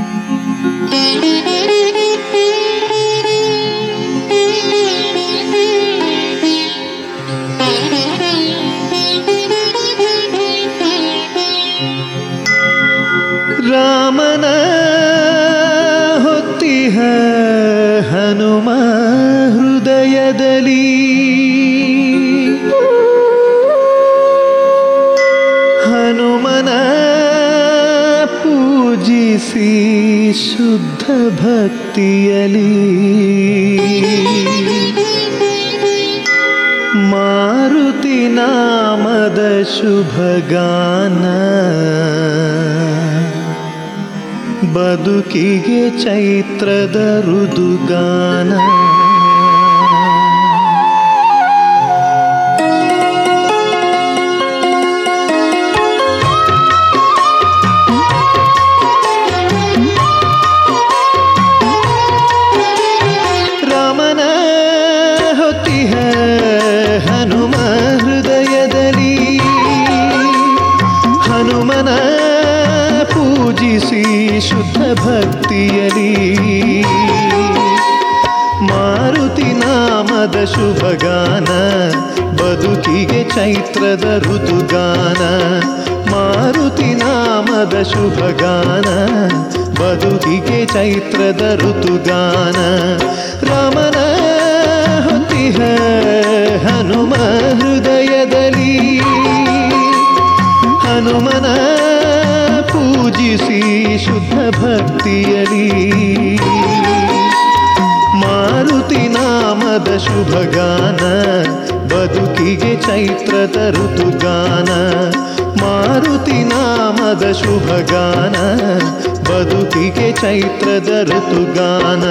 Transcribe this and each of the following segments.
ರಾಮನ ಹೊತ್ತಿಹ ಹನುಮ ಹೃದಯದಲ್ಲಿ ಹನುಮನ ಪೂಜಿಸಿ ಶುದ್ಧ ಭಕ್ತಿಯಲಿ ಮಾರುತಿ ನಾಮದ ಶುಭಗಾನ ಬದುಕಿಗೆ ಚೈತ್ರದ ಋದುಗಾನ ರಾಮನ ಹೊತ್ತಿಹ ಹನುಮ ಹೃದಯದಲ್ಲಿ ಹನುಮನ ಪೂಜಿಸಿ ಶುದ್ಧ ಭಕ್ತಿಯಲಿ ಮಾರುತಿ ನಾಮದ ಶುಭಗಾನ ಬದುಕಿಗೆ ಚೈತ್ರದ ಋತುಗಾನ ಮಾರುತಿ ನಾಮದ ಶುಭಗಾನ ಬದುಕಿಗೆ ಚೈತ್ರದ ಋತುಗಾನ ರಾಮನ ಹೊತ್ತಿಹ ಹನುಮ ಹೃದಯದಲ್ಲಿ ಹನುಮನ ಪೂಜಿಸಿ ಶುದ್ಧ ಭಕ್ತಿಯಲಿ ಮಾರುತಿ ನಾಮದ ಶುಭಗಾನ ಬದುಕಿಗೆ ಚೈತ್ರದ ಋತುಗಾನ ಮಾರುತಿ ನಾಮದ ಶುಭಗಾನ ಬದುಕಿಗೆ ಚೈತ್ರದ ಋತುಗಾನ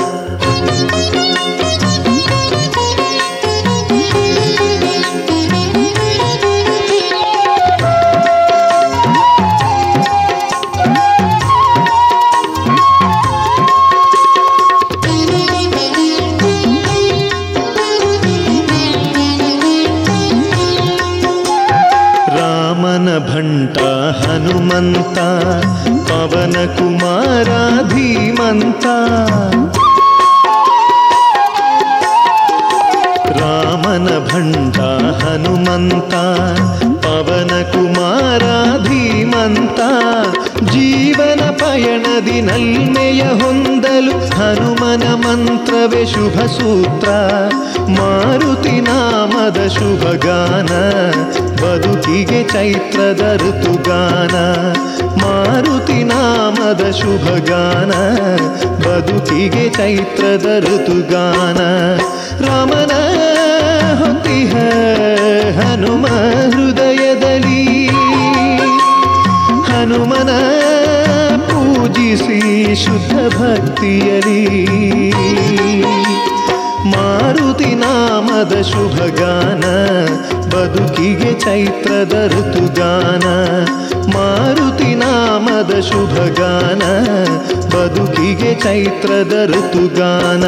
ರಾಮನ ಭಂಟ ಹನುಮಂತ ಪವನ ಕುಮಾರ ಧೀಮಂತ ರಾಮನ ಭಂಟ ಹನುಮಂತ ಪವನ ಕುಮಾರ ಧೀಮಂತ ಜೀವನ ಪಯಣದಿ ನಲ್ಮೆಯ ಹೊಂದಲು ಹನುಮನ ಮಂತ್ರವೇ ಶುಭ ಸೂತ್ರ ಮಾರುತಿ ನಾಮದ ಶುಭಗಾನ ಬದುಕಿಗೆ ಚೈತ್ರದ ಋತುಗಾನ ಮಾರುತಿ ನಾಮದ ಶುಭಗಾನ ಬದುಕಿಗೆ ಚೈತ್ರದ ಋತುಗಾನ ರಾಮನ ಹೊತ್ತಿಹ ಹನುಮ ಹೃದಯದಲ್ಲಿ ಹನುಮನ ಪೂಜಿಸಿ ಶುದ್ಧ ಭಕ್ತಿಯಲಿ ಮಾರುತಿ ನಾಮದ ಶುಭಗಾನ ಬದುಕಿಗೆ ಚೈತ್ರದ ಋತುಗಾನ ಮಾರುತಿ ನಾಮದ ಶುಭಗಾನ ಬದುಕಿಗೆ ಚೈತ್ರದ ಋತುಗಾನ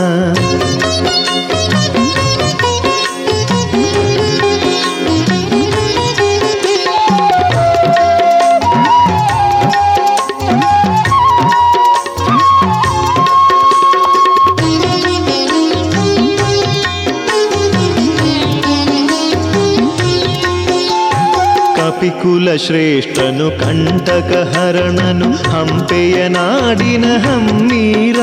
ಕಪಿಕುಲ ಶ್ರೇಷ್ಠನು ಕಂಟಕ ಹರಣನು ಹಂಪೆಯ ನಾಡಿನ ಹಮ್ಮೀರ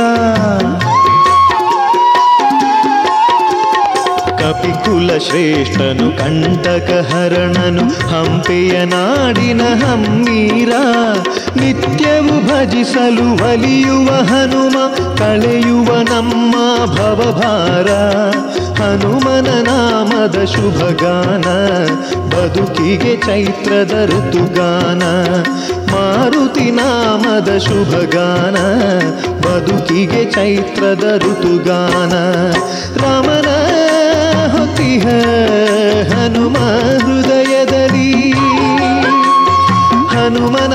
ಕಪಿಕುಲ ಶ್ರೇಷ್ಠನು ಕಂಟಕ ಹರಣನು ಹಂಪೆಯ ನಾಡಿನ ಹಮ್ಮೀರ ನಿತ್ಯವು ಭಜಿಸಲು ಒಲಿಯುವ ಹನುಮ ಕಳೆಯುವ ನಮ್ಮ ಭವಭಾರ ಹನುಮನ ನಾಮದ ಶುಭಗಾನ ಬದುಕಿಗೆ ಚೈತ್ರದ ಋತುಗಾನ ಮಾರುತಿ ನಾಮದ ಶುಭಗಾನ ಬದುಕಿಗೆ ಚೈತ್ರದ ಋತುಗಾನ ರಾಮನ ಹೊತ್ತಿಹ ಹನುಮ ಹೃದಯದಲ್ಲಿ ಹನುಮನ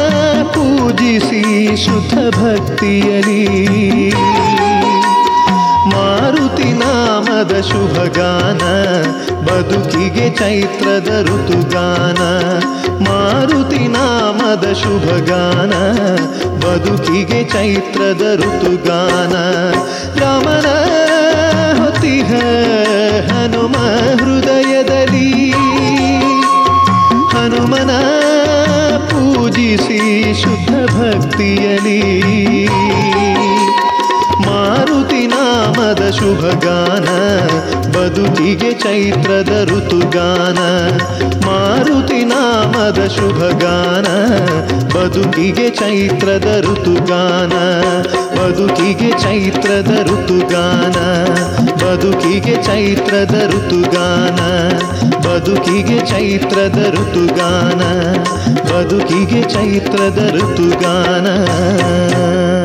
ಪೂಜಿಸಿ ಶುದ್ಧ ಭಕ್ತಿಯಲಿ ಮಾರುತಿ ನಾಮದ ಶುಭಗಾನ ಬದುಕಿಗೆ ಚೈತ್ರದ ಋತುಗಾನ ಮಾರುತಿ ನಾಮದ ಶುಭಗಾನ ಬದುಕಿಗೆ ಚೈತ್ರದ ಋತುಗಾನ ರಾಮನ ಹೊತ್ತಿಹ ಹನುಮ ಹೃದಯದಲ್ಲಿ ಹನುಮನ ಪೂಜಿಸಿ ಶುದ್ಧ ಭಕ್ತಿಯಲಿ ಮಾರುತಿ ನಾಮದ ಶುಭಗಾನ ಬದುಕಿಗೆ ಚೈತ್ರದ ಋತುಗಾನ ಮಾರುತಿ ನಾಮದ ಶುಭಗಾನ ಬದುಕಿಗೆ ಚೈತ್ರದ ಋತುಗಾನ ಬದುಕಿಗೆ ಚೈತ್ರದ ಋತುಗಾನ ಬದುಕಿಗೆ ಚೈತ್ರದ ಋತುಗಾನ ಬದುಕಿಗೆ ಚೈತ್ರದ ಋತುಗಾನ ಬದುಕಿಗೆ ಚೈತ್ರದ ಋತುಗಾನ